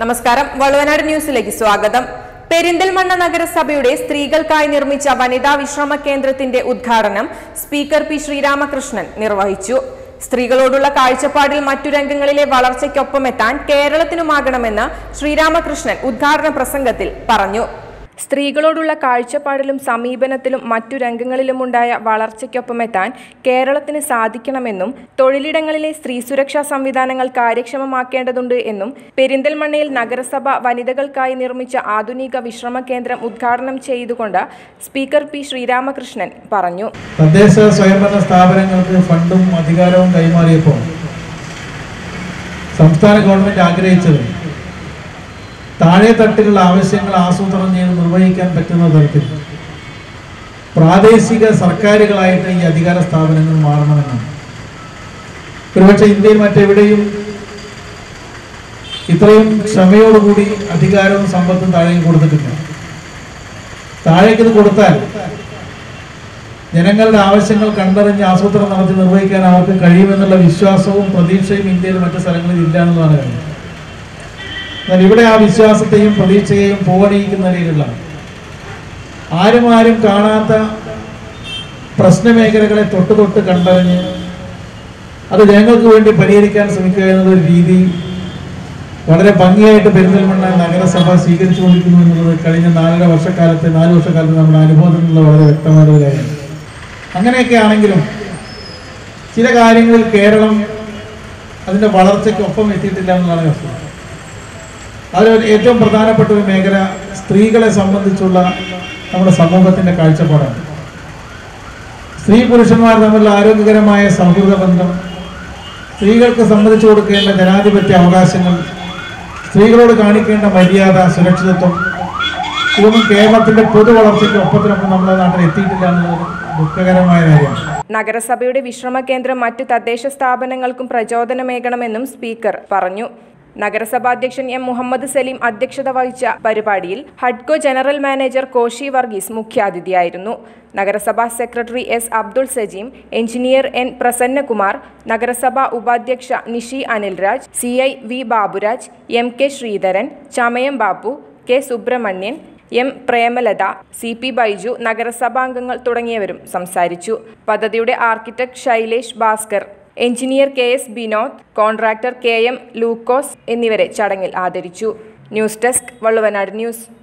നമസ്കാരം വളുവനാട് ന്യൂസിലേക്ക് സ്വാഗതം പെരിന്തൽമണ്ണ നഗരസഭയുടെ സ്ത്രീകൾക്കായി നിർമ്മിച്ച വനിതാ വിശ്രമ കേന്ദ്രത്തിന്റെ ഉദ്ഘാടനം സ്പീക്കർ പി ശ്രീരാമകൃഷ്ണൻ നിർവഹിച്ചു സ്ത്രീകളോടുള്ള കാഴ്ചപ്പാടിൽ മറ്റു രംഗങ്ങളിലെ വളർച്ചയ്ക്കൊപ്പമെത്താൻ കേരളത്തിനുമാകണമെന്ന് ശ്രീരാമകൃഷ്ണൻ ഉദ്ഘാടന പ്രസംഗത്തിൽ പറഞ്ഞു സ്ത്രീകളോടുള്ള കാഴ്ചപ്പാടിലും സമീപനത്തിലും മറ്റു രംഗങ്ങളിലുമുണ്ടായ വളർച്ചയ്ക്കൊപ്പമെത്താൻ കേരളത്തിന് സാധിക്കണമെന്നും തൊഴിലിടങ്ങളിലെ സ്ത്രീ സുരക്ഷാ സംവിധാനങ്ങൾ കാര്യക്ഷമമാക്കേണ്ടതുണ്ട് എന്നും പെരിന്തൽമണ്ണയിൽ നഗരസഭ വനിതകൾക്കായി നിർമ്മിച്ച ആധുനിക വിശ്രമ കേന്ദ്രം ഉദ്ഘാടനം ചെയ്തുകൊണ്ട് സ്പീക്കർ പി ശ്രീരാമകൃഷ്ണൻ പറഞ്ഞു തദ്ദേശ സ്വയംഭരണ സ്ഥാപനങ്ങൾക്ക് ഫണ്ടും അധികാരവും കൈമാറിയപ്പോൾ സംസ്ഥാന ഗവൺമെന്റ് ആഗ്രഹിച്ചത് താഴെ തട്ടിലുള്ള ആവശ്യങ്ങൾ ആസൂത്രണം ചെയ്ത് നിർവഹിക്കാൻ പറ്റുന്ന തരത്തിൽ പ്രാദേശിക സർക്കാരുകളായിട്ട് ഈ അധികാര സ്ഥാപനങ്ങൾ മാറണമെന്നാണ് ഒരുപക്ഷെ ഇന്ത്യയിൽ മറ്റെവിടെയും ഇത്രയും ക്ഷമയോടുകൂടി അധികാരവും സമ്പത്തും താഴേക്ക് കൊടുത്തിട്ടില്ല താഴേക്ക് ഇത് കൊടുത്താൽ ജനങ്ങളുടെ ആവശ്യങ്ങൾ കണ്ടറിഞ്ഞ് ആസൂത്രണം നടത്തി നിർവഹിക്കാൻ അവർക്ക് കഴിയുമെന്നുള്ള വിശ്വാസവും പ്രതീക്ഷയും ഇന്ത്യയിൽ മറ്റു സ്ഥലങ്ങളിൽ ഇല്ല എന്നുള്ളതാണ് കാര്യം എന്നാൽ ഇവിടെ ആ വിശ്വാസത്തെയും പ്രതീക്ഷയെയും പോകണിയിക്കുന്ന രീതിയിലുള്ള ആരും ആരും കാണാത്ത പ്രശ്നമേഖലകളെ തൊട്ട് തൊട്ട് കണ്ടറിഞ്ഞ് അത് ജനങ്ങൾക്ക് വേണ്ടി പരിഹരിക്കാൻ ശ്രമിക്കുക എന്നുള്ളൊരു രീതി വളരെ ഭംഗിയായിട്ട് പെരിന്തൽമണ്ണ നഗരസഭ സ്വീകരിച്ചുകൊണ്ടിരിക്കുന്നു എന്നുള്ളത് കഴിഞ്ഞ നാലര വർഷക്കാലത്തെ നാല് വർഷക്കാലത്ത് നമ്മുടെ അനുഭവത്തിൽ നിന്നുള്ള വളരെ വ്യക്തമായ ഒരു കാര്യമാണ് അങ്ങനെയൊക്കെ ആണെങ്കിലും ചില കാര്യങ്ങളിൽ കേരളം അതിൻ്റെ വളർച്ചയ്ക്ക് ഒപ്പം എത്തിയിട്ടില്ല എന്നുള്ളതാണ് വസ്തുത അതിൽ ഏറ്റവും പ്രധാനപ്പെട്ട ഒരു മേഖല സ്ത്രീകളെ സംബന്ധിച്ചുള്ള നമ്മുടെ സമൂഹത്തിൻ്റെ കാഴ്ചപ്പാടാണ് സ്ത്രീ പുരുഷന്മാർ തമ്മിലുള്ള ആരോഗ്യകരമായ സൗഹൃദ ബന്ധം സ്ത്രീകൾക്ക് സമ്മതിച്ചു കൊടുക്കേണ്ട ജനാധിപത്യ അവകാശങ്ങൾ സ്ത്രീകളോട് കാണിക്കേണ്ട മര്യാദ സുരക്ഷിതത്വം ഇതൊന്നും കേരളത്തിന്റെ പൊതു വളർച്ചയ്ക്ക് ഒപ്പത്തിനൊപ്പം നമ്മുടെ നാട്ടിൽ എത്തിയിട്ടില്ല എന്നുള്ളത് ദുഃഖകരമായ കാര്യമാണ് നഗരസഭയുടെ വിശ്രമ കേന്ദ്രം മറ്റു തദ്ദേശ സ്ഥാപനങ്ങൾക്കും പ്രചോദനമേകണമെന്നും സ്പീക്കർ പറഞ്ഞു നഗരസഭാ അധ്യക്ഷൻ എം മുഹമ്മദ് സലീം അധ്യക്ഷത വഹിച്ച പരിപാടിയിൽ ഹഡ്കോ ജനറൽ മാനേജർ കോശി വർഗീസ് മുഖ്യാതിഥിയായിരുന്നു നഗരസഭാ secretary S Abdul Sajeem engineer N Prasannakumar നഗരസഭാ ഉപാധ്യക്ഷ Nishi Anilraj C I V Baburaj M K Sreedharan Chamayam Babu K Subrahmanyan M Premalatha C P Baiju നഗരസഭാംഗങ്ങൾ തുടങ്ങിയവരും സംസാരിച്ചു പദ്ധതിയുടെ architect Shailesh Bhaskar engineer K S Binod contractor K M Lukose എന്നിവരെ ചടങ്ങിൽ ആദരിച്ചു ന്യൂസ് ഡെസ്ക് വള്ളുവനാട് ന്യൂസ്